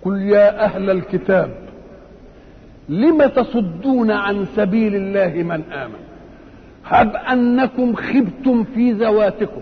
قل يا أهل الكتاب لم تصدون عن سبيل الله من آمن هب أنكم خبتم في ذواتكم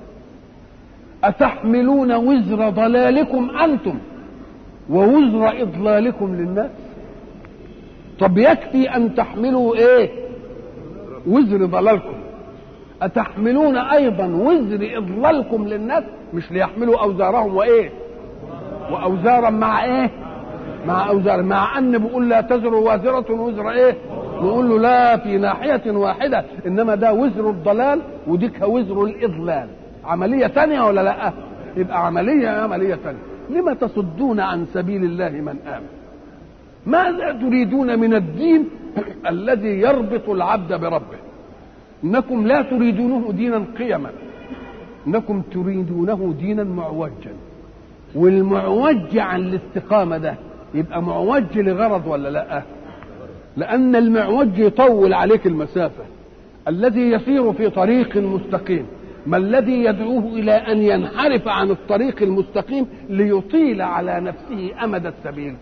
أتحملون وزر ضلالكم أنتم ووزر إضلالكم للناس طب يكفي أن تحملوا إيه وزر ضلالكم أتحملون أيضا وزر إضلالكم للناس مش ليحملوا أوزارهم وإيه وأوزارا مع إيه مع أوزار مع أن بيقول لا تزر وازرة وزر إيه نقول له لا في ناحية واحدة إنما ده وزر الضلال وديك وزر الإضلال عملية ثانية ولا لا يبقى عملية عملية ثانية لما تصدون عن سبيل الله من آمن ماذا تريدون من الدين الذي يربط العبد بربه انكم لا تريدونه دينا قيما انكم تريدونه دينا معوجا والمعوج عن الاستقامه ده يبقى معوج لغرض ولا لا لان المعوج يطول عليك المسافه الذي يسير في طريق مستقيم ما الذي يدعوه الى ان ينحرف عن الطريق المستقيم ليطيل على نفسه امد السبيل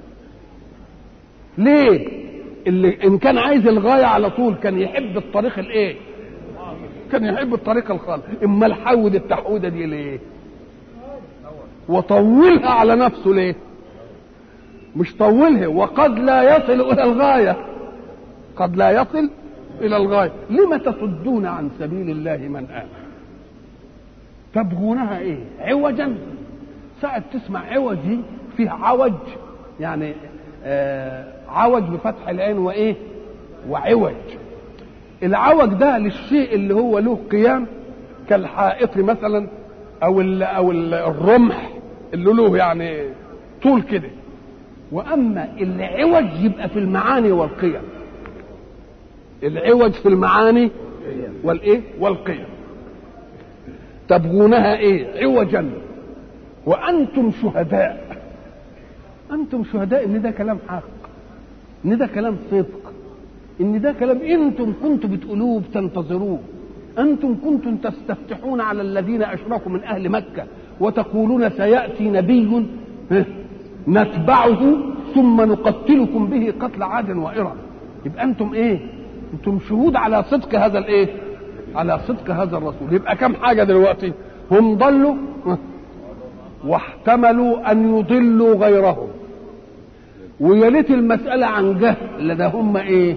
ليه اللي ان كان عايز الغايه على طول كان يحب الطريق الايه كان يحب الطريق الخالص اما الحود التحوده دي ليه وطولها على نفسه ليه مش طولها وقد لا يصل الى الغايه قد لا يصل الى الغايه لم تصدون عن سبيل الله من امن تبغونها ايه عوجا ساعة تسمع عوج دي فيه عوج يعني آه عوج بفتح العين وايه وعوج العوج ده للشيء اللي هو له قيام كالحائط مثلا او ال او ال الرمح اللي له يعني طول كده واما العوج يبقى في المعاني والقيم العوج في المعاني والايه والقيم تبغونها ايه عوجا وانتم شهداء انتم شهداء ان ده كلام حق ان ده كلام صدق ان ده كلام انتم كنتم بتقولوه بتنتظروه انتم كنتم تستفتحون على الذين اشركوا من اهل مكه وتقولون سياتي نبي نتبعه ثم نقتلكم به قتل عاد وارم يبقى انتم ايه انتم شهود على صدق هذا الايه على صدق هذا الرسول يبقى كم حاجه دلوقتي هم ضلوا واحتملوا ان يضلوا غيرهم ويلت المسألة عن جهل ده هم ايه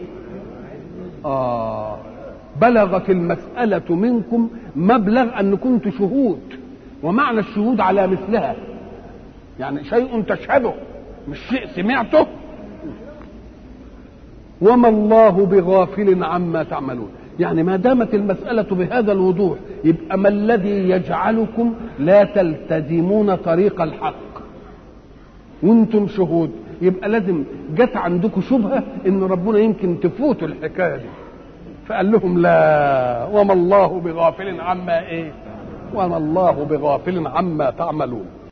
آه بلغت المسألة منكم مبلغ أن كنت شهود ومعنى الشهود على مثلها يعني شيء تشهده مش شيء سمعته وما الله بغافل عما تعملون يعني ما دامت المسألة بهذا الوضوح يبقى ما الذي يجعلكم لا تلتزمون طريق الحق وانتم شهود يبقى لازم جت عندكم شبهه ان ربنا يمكن تفوتوا الحكايه دي فقال لهم لا وما الله بغافل عما ايه وما الله بغافل عما تعملون